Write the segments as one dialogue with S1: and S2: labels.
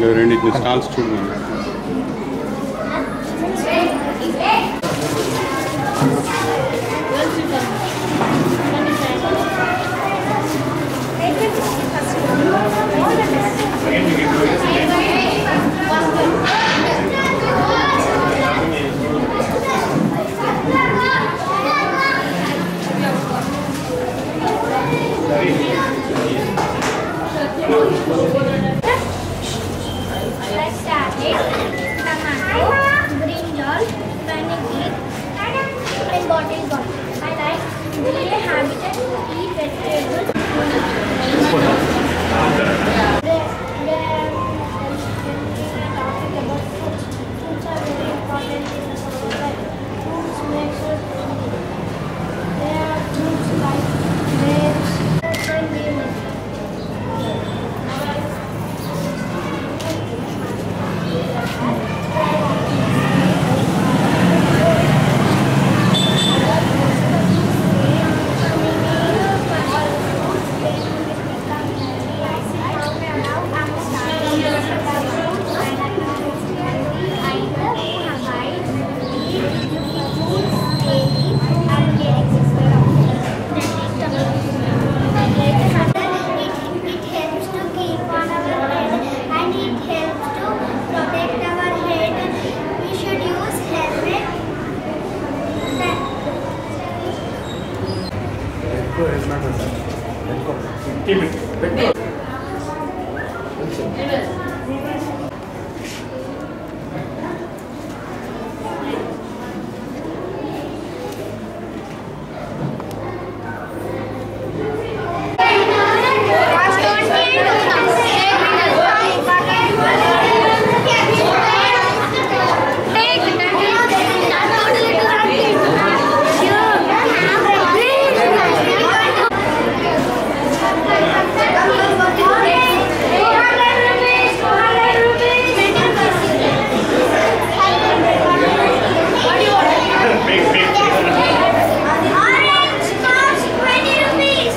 S1: రెండింటిని స్టాల్స్ చూడండి
S2: Let's start it. Tomato, brinjal, fenugreek, and bottle gourd. I like really habitat to eat vegetables. There- there- talking about fruits. Fruits are very important in the society. Fruits makes us healthy. There are fruits like grapes and lemons. We should use helmet. Orange cost 20 rupees.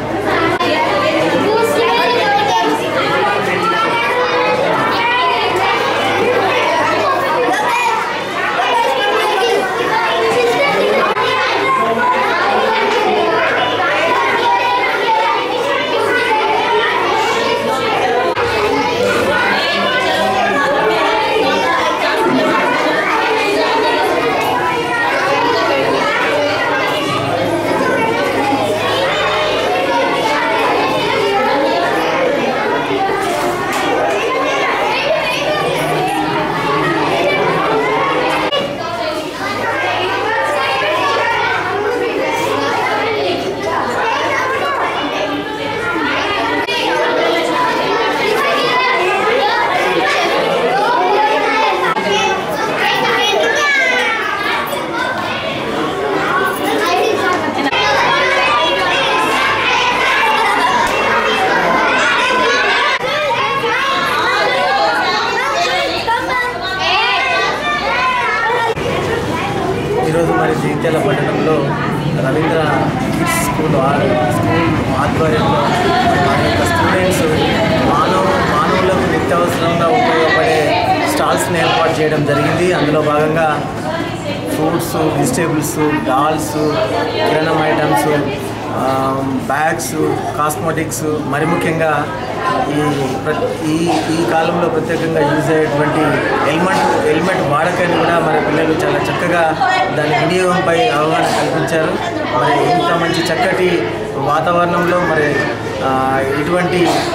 S3: ఈరోజు మరి జగిత్యాల పట్టణంలో Ravindra kids school ఆ- school ఆధ్వర్యంలో మా యొక్క students మానవ మానవులకు నిత్యావసరంగా ఉపయోగపడే స్టాల్స్ని ఏర్పాటు చేయడం జరిగింది అందులో భాగంగా ఫ్రూట్స్ వెజిటేబుల్స్ డాల్స్ కిరాణం ఐటమ్స్ బ్యాగ్స్ కాస్మెటిక్స్ మరి ముఖ్యంగా ఈ ప్ర- ఈ ఈ కాలంలో ప్రత్యేకంగా యూజ్ అయ్యేటువంటి హెల్మెట్ హెల్మెట్ వాడకాన్ని కూడా మరి పిల్లలు చాలా చక్కగా దాని వినియోగంపై అవగాహన కల్పించారు మరి ఇంత మంచి చక్కటి వాతావరణంలో మరి ఆ, ఇటువంటి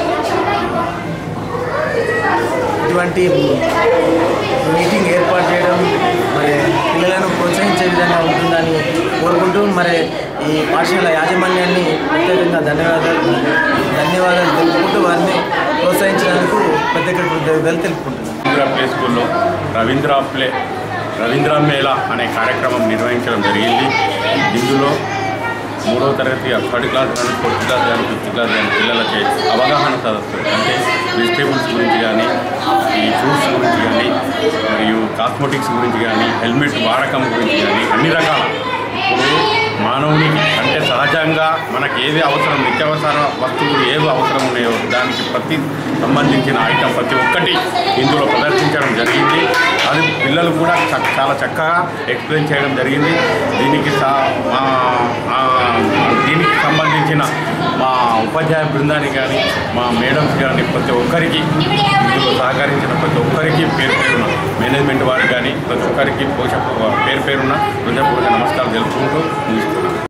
S3: ఇటువంటి మీటింగ్ ఏర్పాటు చేయడం మరి పిల్లలను ప్రోత్సహించే విధంగా ఉంటుందని కోరుకుంటూ మరి ఈ పాఠశాల యాజమాన్యాన్ని ప్రత్యేకంగా ధన్యవాదాలు ధన్యవాదాలు తెలుపుకుంటూ వారిని ప్రోత్సహించినందుకు ప్రత్యేక కృతజ్ఞతలు తెలుపుకుంటున్నాను
S1: రవీంద్ర ప్లే స్కూల్లో రవీంద్ర ప్లే రవీంద్ర మేళా అనే కార్యక్రమం నిర్వహించడం జరిగింది ఇందులో మూడవ తరగతి థర్డ్ క్లాస్ కానీ ఫోర్త్ క్లాస్ కానీ ఫిఫ్త్ క్లాస్ కానీ పిల్లలకి అవగాహన సదస్సు అంటే వెజిటేబుల్స్ గురించి కానీ ఈ ఫ్రూట్స్ గురించి కానీ మరియు కాస్మెటిక్స్ గురించి కానీ హెల్మెట్ వాడకం గురించి కానీ అన్ని రకాల ఇప్పుడు మానవునికి అంటే సహజంగా మనకి ఏది అవసరం నిత్యావసర వస్తువులు ఏవి అవసరం ఉన్నాయో దానికి ప్రతి సంబంధించిన ఐటమ్ ప్రతి ఒక్కటి ఇందులో ప్రదర్శించడం జరిగింది అది పిల్లలు కూడా చ- చాలా చక్కగా ఎక్స్ప్లెయిన్ చేయడం జరిగింది దీనికి సా- మా ఆ, దీనికి సంబంధించిన మా ఉపాధ్యాయ బృందానికి కానీ మా మేడమ్స్ కానీ ప్రతి ఒక్కరికి ఇందులో సహకరించిన ప్రతి ఒక్కరికి పేరు పేరున మేనేజ్మెంట్ వారికి కానీ ప్రతి ఒక్కరికి పోషక పేరు పేరున హృదయపూర్వక నమస్కారం తెలుపుకుంటూ ముగిస్తున్నాను